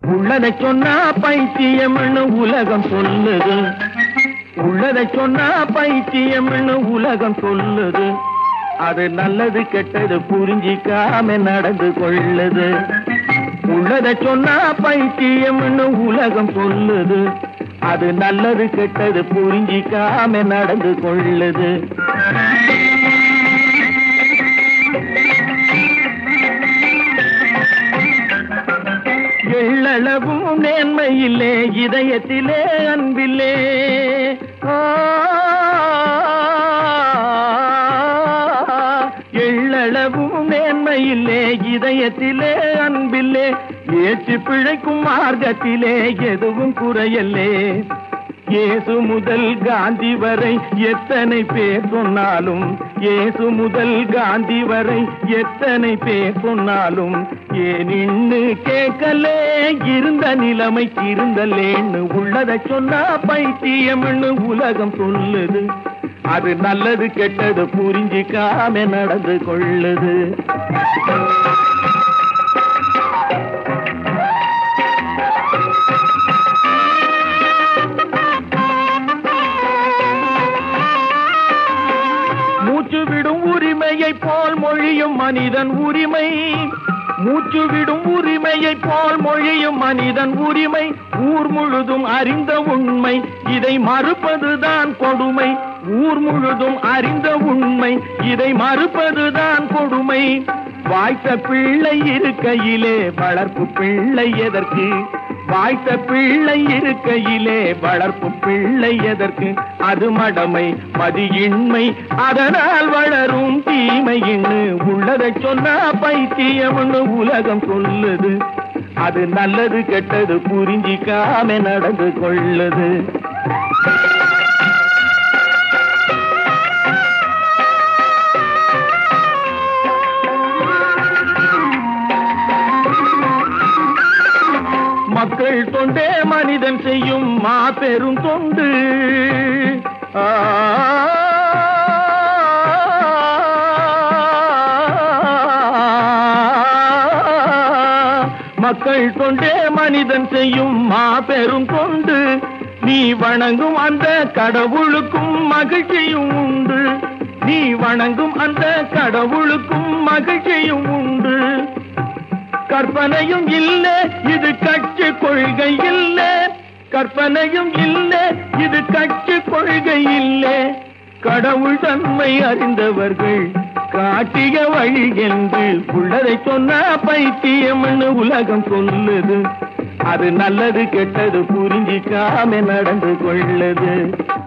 உள்ளதை சொன்னா பைத்தியம்னு உலகம் சொல்லுது உள்ளதை சொன்னா பைத்தியம்னு உலகம் சொல்லுது அது நல்லது கெட்டது புரிஞ்சிக்காம நடந்து கொள்ளுது உள்ளதை சொன்னா பைத்தியம்னு உலகம் சொல்லுது அது நல்லது கெட்டது புரிஞ்சிக்காம நடந்து கொள்ளுது எள்ளளவும் நேர்மையில்லே இதயத்திலே அன்பில்லே ஆ, எள்ளளவும் நேர்மையில்லே இதயத்திலே அன்பில்லே ஏற்று பிழைக்கும் மார்க்கத்திலே எதுவும் குறையல்லே இயேசு முதல் காந்தி வரை எத்தனை பேர் சொன்னாலும் இயேசு முதல் காந்தி வரை எத்தனை பேர் சொன்னாலும் ஏன் இன்னு கேட்கலே இருந்த நிலைமைக்கு இருந்தல்லேன்னு உள்ளதை சொன்னா பைத்தியம்னு உலகம் சொல்லுது அது நல்லது கெட்டது புரிஞ்சிக்காம நடந்து கொள்ளுது மூச்சு விடும் உரிமையை போல் மொழியும் மனிதன் உரிமை மூச்சு விடும் உரிமையை போல் மொழியும் மனிதன் உரிமை ஊர் முழுதும் அறிந்த உண்மை இதை மறுப்பதுதான் கொடுமை ஊர் முழுதும் அறிந்த உண்மை இதை மறுப்பதுதான் கொடுமை வாய்த்த பிள்ளை இருக்கையிலே வளர்ப்பு பிள்ளை எதற்கு வாய்த்த பிள்ளை இருக்கையிலே வளர்ப்பு பிள்ளை எதற்கு அது மடமை மதியின்மை அதனால் வளரும் தீமையின்னு உள்ளதை சொன்னா பைத்தியம்னு உலகம் சொல்லுது அது நல்லது கெட்டது புரிஞ்சிக்காம நடந்து கொள்ளுது மக்கள் தொண்டே மனிதன் செய்யும் மாபெரும் தொண்டு ஆ. மக்கள் தொண்டே மனிதன் செய்யும் மாபெரும் தொண்டு நீ வணங்கும் அந்த கடவுளுக்கும் மகிழ்ச்சியும் உண்டு நீ வணங்கும் அந்த கடவுளுக்கும் மகிழ்ச்சியும் உண்டு கற்பனையும் இல்ல இது கட்சி கொள்கை இல்ல கற்பனையும் இல்ல இது கட்சி கொள்கை இல்ல கடவுள் தன்மை அறிந்தவர்கள் காட்டிய வழி என்று உள்ளதை சொன்ன பைத்தியம்னு உலகம் சொல்லுது அது நல்லது கெட்டது புரிஞ்சிக்காம நடந்து கொள்ளுது